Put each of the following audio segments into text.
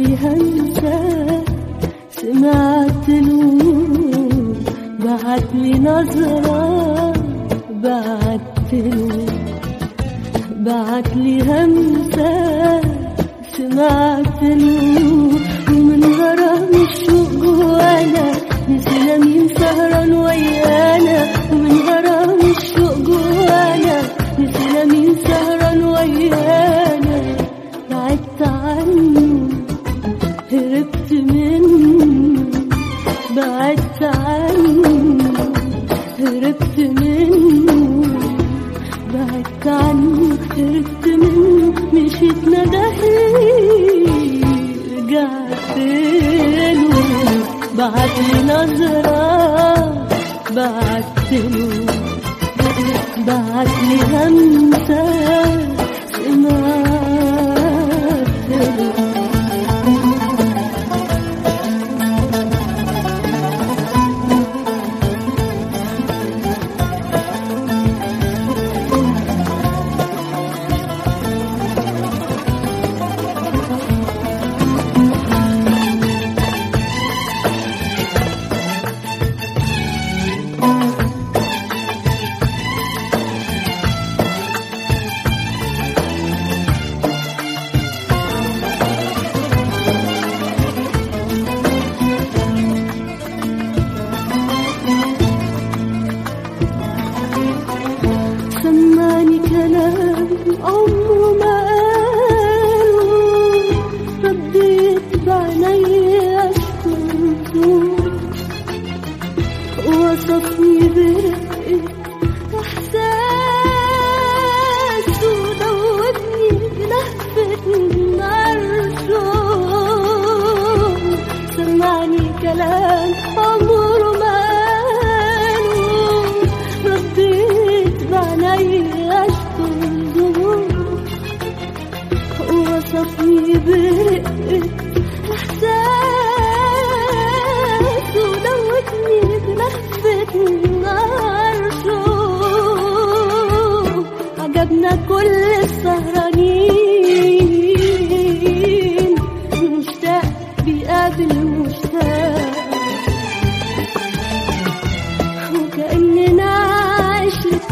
لي همسة سمعت له بعت لي نظرة بعت له بعت لي همسة سمعت له ومن غرام الشوق جوانا نسينا مين سهران ويانا ومن غرام الشوق جوانا نسينا مين سهران ويانا بعدت عنه هربت منه بعدت عنه هربت منه بعدت عنه هربت منه مشيت ندهي رجعت له بعت لي نظرة بعت له بعت لي همسة سمعت له سمعني كلام عمره ما قاله رديت بعيني اشكرته وصفني برقة احساسه دوبني بلهفة عرشه سمعني كلام عمره ما قاله رديت بعيني اشكر ذنوب وصفني برقة احساس ودوتني بلهفة عرشه عجبنا كل السهرانين مشتاق بيقابل مشتاق وكأننا عشت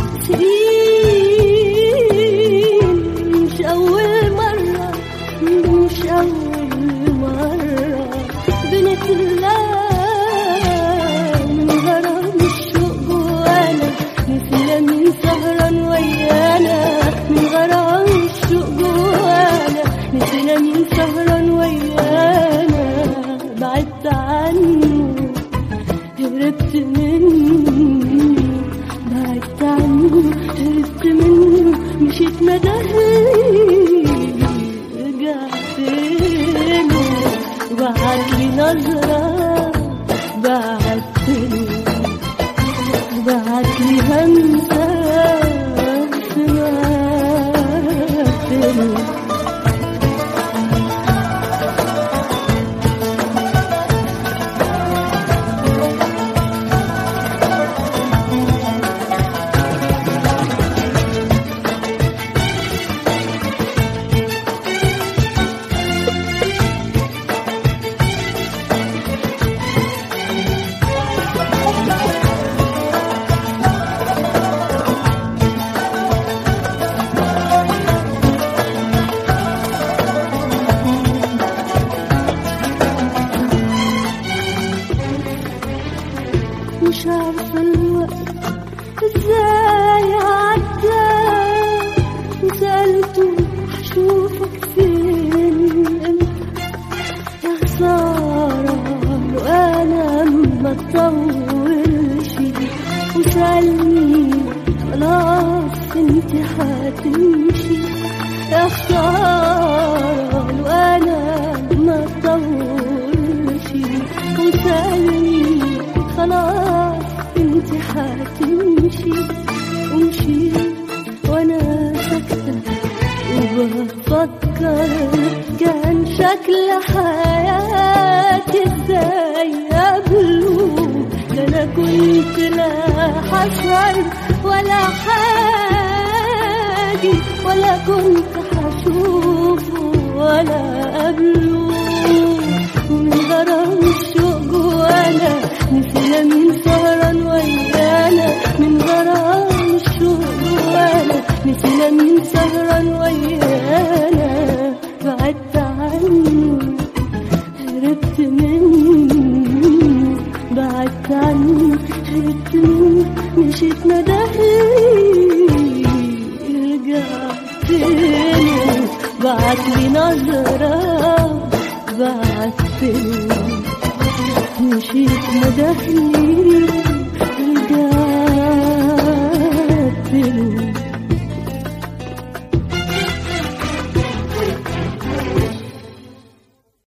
سنين مش أول مرة مش أول مرة بنتلاقى من غرام الشوق جوانا نسينا مين سهران ويانا من غرام الشوق جوانا نسينا مين سهران ويانا بعدت عنه هربت منه بعدت عنه هربت منه مشيت مدهي رجعت له بعت لي نظرة بعت له بعت لي همسة سمعت له مش عارفة الوقت ازاي عدى وسألته هشوفك فين امتى يا خسارة لو انا ما اطولش وسألني خلاص انت هتمشي يا خسارة لو انا ما اطولش وسألني خلاص انت هتمشي ومشي وانا ساكتة وبفكر كان شكل حياتي ازاي قبله ده انا كنت لا حشر ولا حاجي ولا كنت هشوفه ولا قبله هربت منه بعدت عنه هربت منه مشيت ندهلي رجعت له بعت لي نظرة بعت له مشيت ندهلي